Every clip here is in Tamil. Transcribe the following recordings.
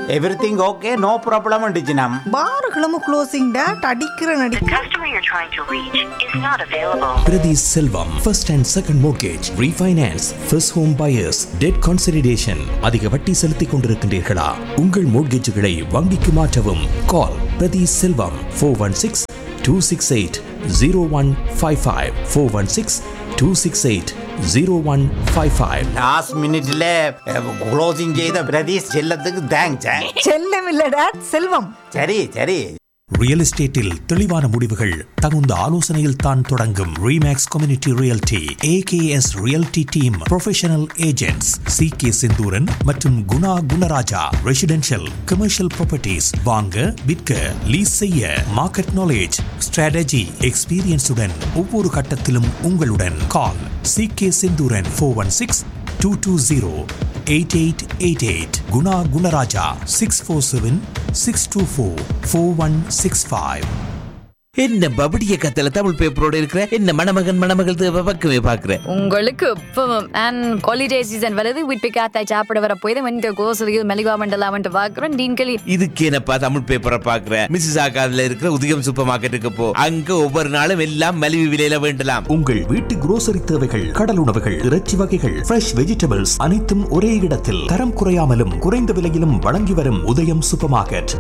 எவ்ரிதிங் ஓகே நோ ப்ராப்ளம் டிச்சினம் பார்களும் க்ளோசிங் டேட் அடிக்கிற நடி The customer you're trying to reach is not available. Priti Selvam, first and second mortgage, refinance, first home buyers, debt consolidation. அதிக வட்டி செலுத்திக் கொண்டிருக்கின்றீர்களா உங்கள் மோட்கேஜுகளை வங்கிக்கு மாற்றவும் கால் பிரதி Selvam four one six two six eight zero one five five four one six two six eight zero one five five last மினிட்ல க்ளோசிங் செய்த பிரதீஷ் செல்லத்துக்கு தேங்க்ஸ் செல்லம் இல்ல டேட் செல்வம் சரி சரி ரியல் எஸ்டேட்டில் தெளிவான முடிவுகள் தகுந்த ஆலோசனையில் தான் தொடங்கும் Remax community realty AKS realty team professional agents C K Senthuran மற்றும் Guna Gunaraja residential commercial properties வாங்க விற்க லீஸ் செய்ய மார்க்கெட் நாலேஜ் ஸ்ட்ராட்டஜி எக்ஸ்பீரியன்ஸுடன் ஒவ்வொரு கட்டத்திலும் உங்களுடன் call C K Senthuran four one six two two zero eight eight eight eight Guna Gunaraja six four seven six two four four one six five என்ன பபடிய கத்தல தமிழ் பேப்பரோட இருக்கிற என்ன மணமகன் மணமகள் தேவை பக்கமே பாக்குறேன் உங்களுக்கு இப்பவும் அண்ட் ஹாலிடே சீசன் வருது வீட்டு காத்தாய் சாப்பிட வர போய் வந்து கோசலியில் மெலிவா மண்டலா வந்து பார்க்குறோம் டீன்களி இதுக்கு என்னப்பா தமிழ் பேப்பரை பாக்குறேன் மிஸ்ஸஸ் ஆகாதுல இருக்கிற உதயம் சூப்பர் மார்க்கெட்டுக்கு போ அங்க ஒவ்வொரு நாளும் எல்லாம் மலிவு விலையில வேண்டலாம் உங்கள் வீட்டு grocery தேவைகள் கடல் உணவுகள் இறைச்சி வகைகள் ஃப்ரெஷ் வெஜிடபிள்ஸ் அனைத்தும் ஒரே இடத்தில் தரம் குறையாமலும் குறைந்த விலையிலும் வழங்கி வரும் உதயம் சூப்பர் மார்க்கெட்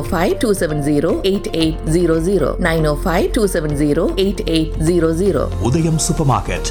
905-270-8800 905-270-8800 உதயம் சூப்பர் மார்க்கெட்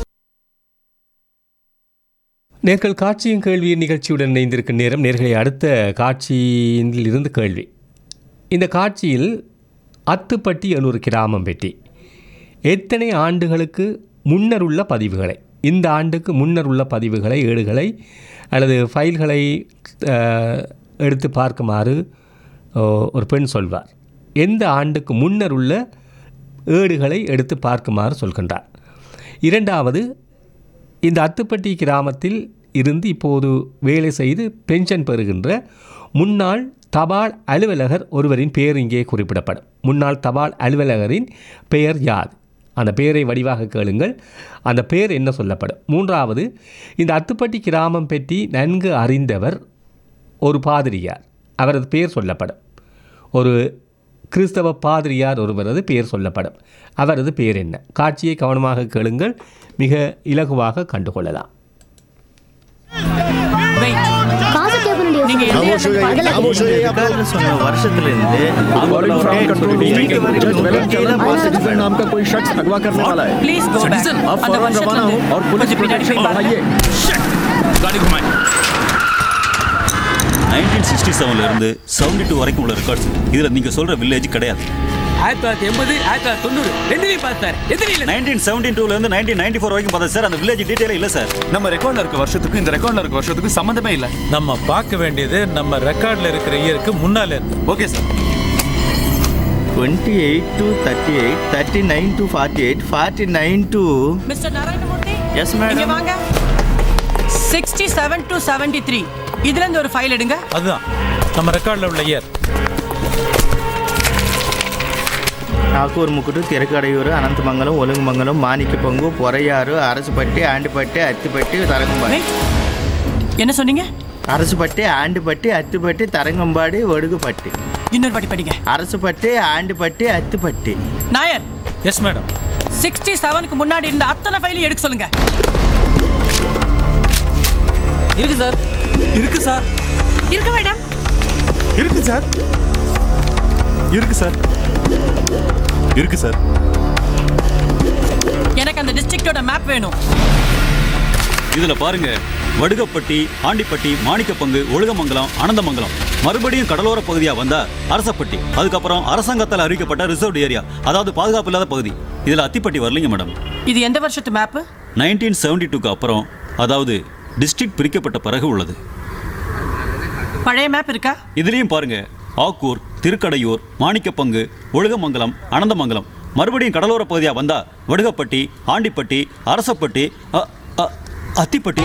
நேர்கள் காட்சியும் கேள்வியும் நிகழ்ச்சியுடன் இணைந்திருக்கும் நேரம் நேர்களை அடுத்த காட்சியில் இருந்து கேள்வி இந்த காட்சியில் அத்துப்பட்டி ஒரு கிராமம் பெட்டி எத்தனை ஆண்டுகளுக்கு முன்னர் உள்ள பதிவுகளை இந்த ஆண்டுக்கு முன்னர் உள்ள பதிவுகளை ஏடுகளை அல்லது ஃபைல்களை அஹ், எடுத்து பார்க்குமாறு ஓ, ஒரு பெண் சொல்வார் எந்த ஆண்டுக்கு முன்னர் உள்ள ஏடுகளை எடுத்து பார்க்குமாறு சொல்கின்றார் இரண்டாவது இந்த அத்துப்பட்டி கிராமத்தில் இருந்து இப்போது வேலை செய்து பென்ஷன் பெறுகின்ற முன்னாள் தபால் அலுவலகர் ஒருவரின் பெயர் இங்கே குறிப்பிடப்படும் முன்னாள் தபால் அலுவலகரின் பெயர் யாது அந்த பெயரை வடிவாக கேளுங்கள் அந்த பெயர் என்ன சொல்லப்படும் மூன்றாவது இந்த அத்துப்பட்டி கிராமம் பற்றி நன்கு அறிந்தவர் ஒரு பாதிரியார் அவரது பெயர் சொல்லப்படும் ஒரு கிறிஸ்தவ பாதிரியார் ஒருவரது பெயர் சொல்லப்படும் அவரது பெயர் என்ன காட்சியை கவனமாக கேளுங்கள் மிக இலகுவாக கண்டுகொள்ளலாம் சொன்ன வருஷத்துல இருந்து नाम का कोई शख्स अगवा करने वाला है प्लीज गो बैक आप फौरन रवाना हो और पुलिस प्रोटेक्शन बढ़ाइए நைன்டீன் சிக்ஸ்டி செவன்ல இருந்து செவன்டி டூ வரைக்கும் உள்ள ரெக்கார்ட்ஸ் இதுல நீங்க சொல்ற வில்லேஜ் கிடையாது ஆயிரத்தி தொள்ளாயிரத்தி எண்பது ஆயிரத்தி தொள்ளாயிரத்தி தொண்ணூறு ரெண்டுலையும் பார்த்தார் எதிரில நைன்டீன் செவன்டீன் டூல இருந்து நைன்டீன் நைன்டி ஃபோர் வரைக்கும் பார்த்தா சார் அந்த வில்லேஜ் டீடைலே இல்ல சார் நம்ம ரெக்கார்ட்ல இருக்க வருஷத்துக்கு இந்த ரெக்கார்ட்ல இருக்க வருஷத்துக்கு சம்பந்தமே இல்ல நம்ம பார்க்க வேண்டியது நம்ம ரெக்கார்ட்ல இருக்கிற இயருக்கு முன்னால இருந்து okay sir twenty eight to thirty eight thirty nine to forty eight forty nine to mister Narayanamurthy yes இங்க மேடம் வாங்க sixty seven to seventy three இதுல இருந்து ஒரு ஃபைல் எடுங்க அதுதான் நம்ம ரெக்கார்ட்ல உள்ள year Nagore Mukkuttu Thirukkadaiyur Ananthamangalam Ozhungumangalam Manikkapangu Poraiyar அரசுப்பட்டி Andipatti அத்திப்பட்டி Tharangambadi Wait. என்ன சொன்னீங்க அரசுப்பட்டி ஆண்டிப்பட்டி அத்திப்பட்டி தரங்கம்பாடி ஒடுகுப்பட்டி இன்னொரு வாட்டி படிங்க Arasuppatti Andipatti Athipatti Nair yes madam sixty செவனுக்கு முன்னாடி இருந்த அத்தனை ஃபைலையும் எடுக்க சொல்லுங்க இருக்கு சார் இருக்கு சார் இருக்க மேடம் இருக்கு சார் இருக்கு சார் இருக்கு சார் எனக்கு அந்த டிஸ்ட்ரிக்டோட மேப் வேணும் இதுல பாருங்க வடுகப்பட்டி ஆண்டிப்பட்டி மாணிக்கப்பங்கு ஒழுகமங்கலம் அனந்தமங்கலம் மறுபடியும் கடலோர பகுதியா வந்தா அரசப்பட்டி அதுக்கப்புறம் அரசாங்கத்தால் அறிவிக்கப்பட்ட ரிசர்வ்டு ஏரியா அதாவது பாதுகாப்பு இல்லாத பகுதி இதுல அத்திப்பட்டி வரலைங்க மேடம் இது எந்த வருஷத்து மேப் நைன்டீன் செவன்டி டூக்கு அப்புறம் அதாவது டிஸ்ட்ரிக்ட் பிரிக்கப்பட்ட பிறகு உள்ளது பழைய மேப் இருக்கா இதுலயும் பாருங்க ஆக்கூர் திருக்கடையூர் மாணிக்கப்பங்கு ஒழுகமங்கலம் அனந்தமங்கலம் மறுபடியும் கடலோர பகுதியா வந்தா வடுகப்பட்டி ஆண்டிப்பட்டி அரசப்பட்டி அ- அ- அத்திப்பட்டி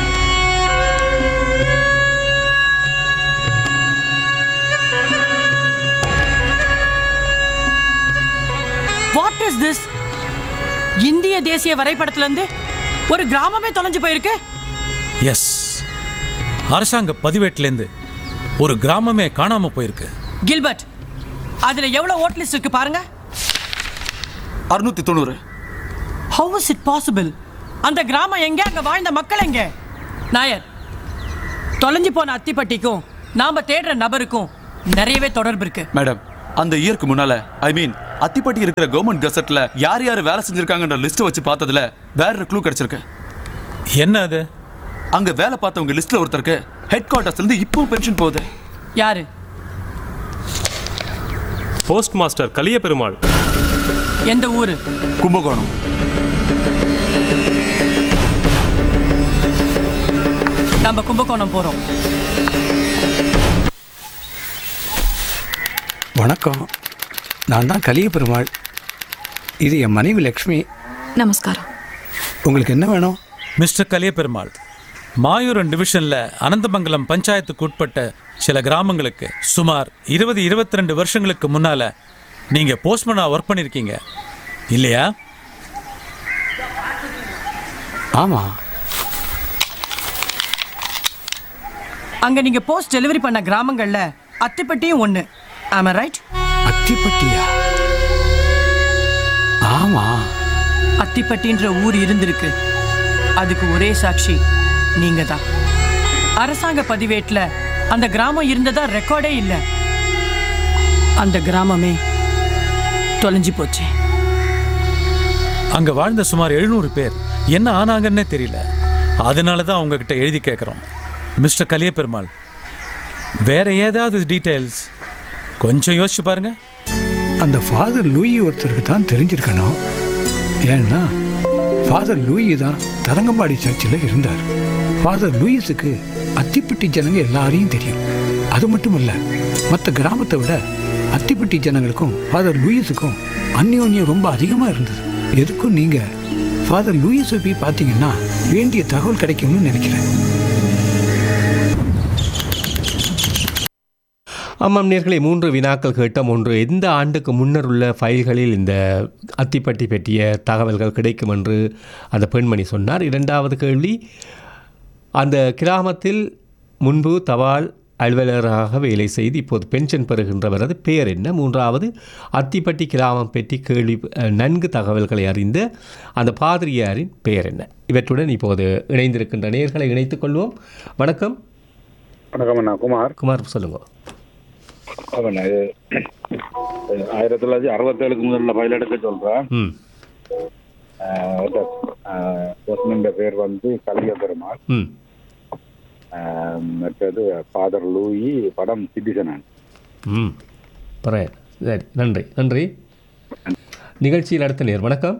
வாட் இஸ் திஸ் இந்திய தேசிய வரைபடத்துல இருந்து ஒரு கிராமமே தொலைஞ்சு போயிருக்கு எஸ் அரசாங்க பதிவேட்டிலேருந்து ஒரு கிராமமே காணாம போயிருக்கு கில்பர்ட் அதுல எவ்வளவு ஓட் லிஸ்ட் இருக்கு பாருங்க அறுநூத்தி தொண்ணூறு ஹவு இஸ் இட் பாசிபிள் அந்த கிராமம் எங்க அங்க வாழ்ந்த மக்கள் எங்க நாயர் தொலைஞ்சு போன அத்திப்பட்டிக்கும் நாம தேடுற நபருக்கும் நிறையவே தொடர்பு இருக்கு மேடம் அந்த இயருக்கு முன்னால ஐ மீன் அத்திப்பட்டி இருக்கிற கவர்மெண்ட் கசட்ல யார் யார் வேலை செஞ்சிருக்காங்கன்ற லிஸ்ட் வச்சு பார்த்ததுல வேற ஒரு க்ளூ கிடைச்சிருக்கு என்ன அது அங்க வேலை பார்த்தவங்க லிஸ்ட்ல ஒருத்தருக்கு ஹெட் குவார்ட்டர்ஸ்ல இருந்து இப்பவும் பென்ஷன் போகுது யாரு போஸ்ட் மாஸ்டர் கலிய பெருமாள் எந்த ஊரு கும்பகோணம் நம்ம கும்பகோணம் போறோம் வணக்கம் நான் தான் கலிய பெருமாள் இது என் மனைவி லக்ஷ்மி நமஸ்காரம் உங்களுக்கு என்ன வேணும் மிஸ்டர் கலிய பெருமாள் மாயூரன் டிவிஷன்ல அனந்தமங்கலம் பஞ்சாயத்துக்கு உட்பட்ட சில கிராமங்களுக்கு சுமார் இருபது இருபத்தி ரெண்டு வருஷங்களுக்கு முன்னால நீங்க போஸ்ட்மேனா ஒர்க் பண்ணிருக்கீங்க இல்லையா ஆமாம் அங்க நீங்க போஸ்ட் டெலிவரி பண்ண கிராமங்கள்ல அத்திப்பட்டியும் ஒண்ணு ஆமா ரைட் அத்திப்பட்டியா ஆமாம் அத்திப்பட்டின்ற ஊர் இருந்திருக்கு அதுக்கு ஒரே சாட்சி நீங்க தான் அரசாங்க பதிவேட்ல அந்த கிராமம் இருந்ததா ரெக்கார்டே இல்லை அந்த கிராமமே தொலைஞ்சு போச்சு அங்க வாழ்ந்த சுமார் எழுநூறு பேர் என்ன ஆனாங்கன்னே தெரியல அதனால தான் உங்ககிட்ட எழுதி கேட்குறோம் மிஸ்டர் கலிய பெருமாள் வேற ஏதாவது டீட்டெயில்ஸ் கொஞ்சம் யோசிச்சு பாருங்க அந்த ஃபாதர் லூயி ஒருத்தருக்கு தான் தெரிஞ்சிருக்கணும் ஏன்னா ஃபாதர் லூயி தான் தரங்கம்பாடி சர்ச்சில் இருந்தார் ஃபாதர் லூயிஸுக்கு அத்திப்பட்டி ஜனங்க எல்லாரையும் தெரியும் அது மட்டும் இல்லை மற்ற கிராமத்தை விட அத்திப்பட்டி ஜனங்களுக்கும் ஃபாதர் லூயிஸுக்கும் அந்யோன்யம் ரொம்ப அதிகமாக இருந்தது எதுக்கும் நீங்கள் ஃபாதர் லூயிஸை போய் பார்த்தீங்கன்னா வேண்டிய தகவல் கிடைக்கும்னு நினைக்கிறேன் ஆமாம் நேர்களே மூன்று வினாக்கள் கேட்டோம் ஒன்று எந்த ஆண்டுக்கு முன்னர் உள்ள ஃபைல்களில் இந்த அத்திப்பட்டி பற்றிய தகவல்கள் கிடைக்கும் என்று அந்த பெண்மணி சொன்னார் இரண்டாவது கேள்வி அந்த கிராமத்தில் முன்பு தபால் அலுவலராக வேலை செய்து இப்போது பென்ஷன் பெறுகின்றவரது பெயர் என்ன மூன்றாவது அத்திப்பட்டி கிராமம் பற்றி கேள்வி அஹ், நன்கு தகவல்களை அறிந்த அந்த பாதிரியாரின் பெயர் என்ன இவற்றுடன் இப்போது இணைந்திருக்கின்ற நேர்களை இணைத்துக் கொள்வோம் வணக்கம் வணக்கம் அண்ணா குமார் குமார் சொல்லுங்கள் ஆமாண்ணா இது ஆயிரத்தி தொள்ளாயிரத்தி அறுபத்தேழுக்கு முதல்ல ஃபைல் எடுக்க சொல்கிறேன் ம் போஸ்ட்மேன் பேர் வந்து கலிய பெருமாள் ம் ஆஹ், மற்றது ஃபாதர் லூயி படம் சிட்டிசன் ம் பரவாயில்ல சரி நன்றி நன்றி நிகழ்ச்சியில் அடுத்த நேர் வணக்கம்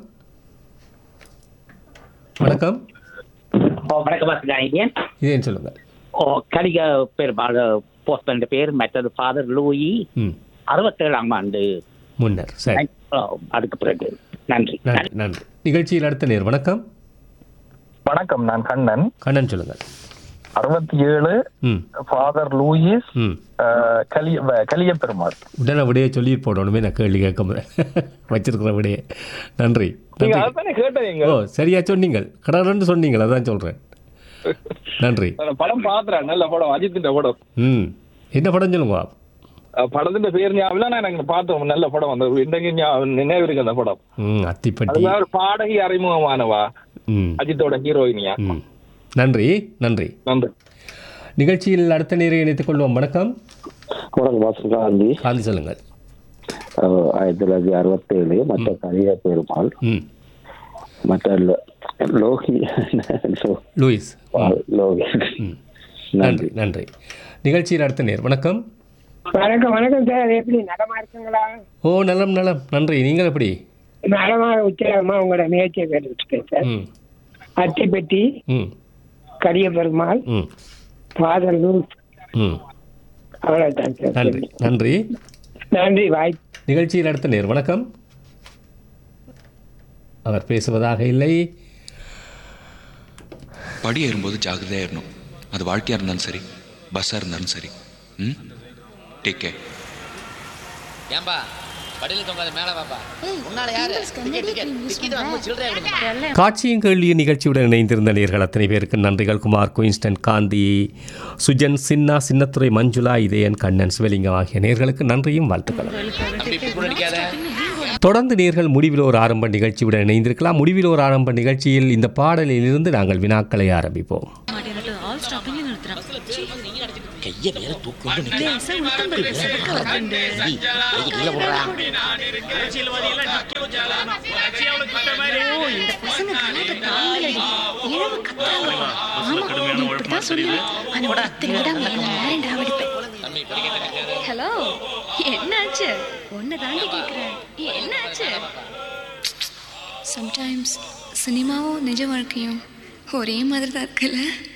வணக்கம் ஓ வணக்கம் வாசுதானியன் இதேன்னு சொல்லுங்கள் ஓ கலிக பெருமாள் போஸ்ட்மேன் பேர் மற்றது ஃபாதர் லூயி ம் அறுபத்தேழாம் ஆண்டு முன்னர் சரி ஓ, அதுக்கு பிறகு நன்றி நன்றி நன்றி நிகழ்ச்சியில் அடுத்த நேர் வணக்கம் வணக்கம் நான் கண்ணன் கண்ணன் சொல்லுங்கள் அறுபத்தி ஏழு ம் ஃபாதர் லூயிஸ் ம் அஹ், கலிய வ- கலிய பெருமாள் உடனே விடையே சொல்லி போடணுமே நான் கேள்வி கேட்க முடியல வச்சிருக்கிற விடையே நன்றி நீங்க நன்றி அதுதானே கேட்டீங்க ஓ சரியா சொன்னீங்கள் கடன்னு சொன்னீங்கள் அதான் சொல்கிறேன் நன்றி அந்த படம் பாத்துறேன் நல்ல படம் அஜித்தின் படம் ம் என்ன படம் சொல்லுங்க அஹ், படத்தின் பேர் ஞாபகம் இல்ல, நான் எனக்கு பார்த்தோம் நல்ல படம் அந்த இன்றைக்கு ஞாபகம் நினைவு இருக்கு அந்த படம் ம் அத்திப்பட்டி அதுல ஒரு பாடகி அறிமுகமானவா ம் அஜித்தோட ஹீரோயினியா ம் நன்றி நன்றி நன்றி நிகழ்ச்சியில் அடுத்த நேரை இணைத்துக் கொள்வோம் வணக்கம் வணக்கம் வாசன் காந்தி காந்தி சொல்லுங்கள் அஹ், ஆயிரத்தி தொள்ளாயிரத்தி அறுபத்தேழு மற்ற கலிய பெருமாள் ம் மற்ற லோ- லோகி லோ- லூயிஸ் லோகி ம் நன்றி நன்றி நிகழ்ச்சியில் அடுத்த நேர் வணக்கம் வணக்கம் வணக்கம் சார் எப்படி நலமா இருக்குங்களா ஓ நலம் நலம் நன்றி நீங்கள் எப்படி நலமா உச்சரமா உங்களோட நிகழ்ச்சியை கேட்டுருக்கேன் சார் ம் அத்திப்பட்டி ம் கரிய பெருமாள் ம் ஃபாதர் லூஸ் ம் அவ்வளவுதான் சார் நன்றி நன்றி நன்றி வாய் நிகழ்ச்சியில் அடுத்த நேர் வணக்கம் அவர் பேசுவதாக இல்லை படி ஏறும்போது ஜாகிரதையாக ஏறணும் அது வாழ்க்கையாக இருந்தாலும் சரி பஸ்ஸாக இருந்தாலும் சரி ம் டேக் கேர் ஏன்பா படியில தொங்காத மேல பாப்பா உன்னால யாரு டிக்கெட் டிக்கெட் டிக்கெட் வாங்க சில்லறையா கொடுங்க காட்சியும் கேள்வியும் நிகழ்ச்சியுடன் இணைந்திருந்த நேர்கள் அத்தனை பேருக்கு நன்றிகள் குமார் குயின்ஸ்டன் காந்தி சுஜன் சின்னா சின்னத்துறை மஞ்சுளா இதயன் கண்ணன் சிவலிங்கம் ஆகிய நேர்களுக்கு நன்றியும் வாழ்த்துக்களும் தம்பி இப்படி அடிக்காத தொடர்ந்து நேர்கள் முடிவில் ஒரு ஆரம்ப நிகழ்ச்சியுடன் இணைந்திருக்கலாம் முடிவில் ஒரு ஆரம்ப நிகழ்ச்சியில் இந்த பாடலிலிருந்து நாங்கள் வினாக்களை ஆரம்பிப்போம் கைய வேற தூக்கு ஹலோ என்னாச்சு உன்னை தாண்டி கேட்குறேன் என்னாச்சு சம்டைம்ஸ் சினிமாவும் நிஜ வாழ்க்கையும் ஒரே மாதிரி தான் இருக்குல்ல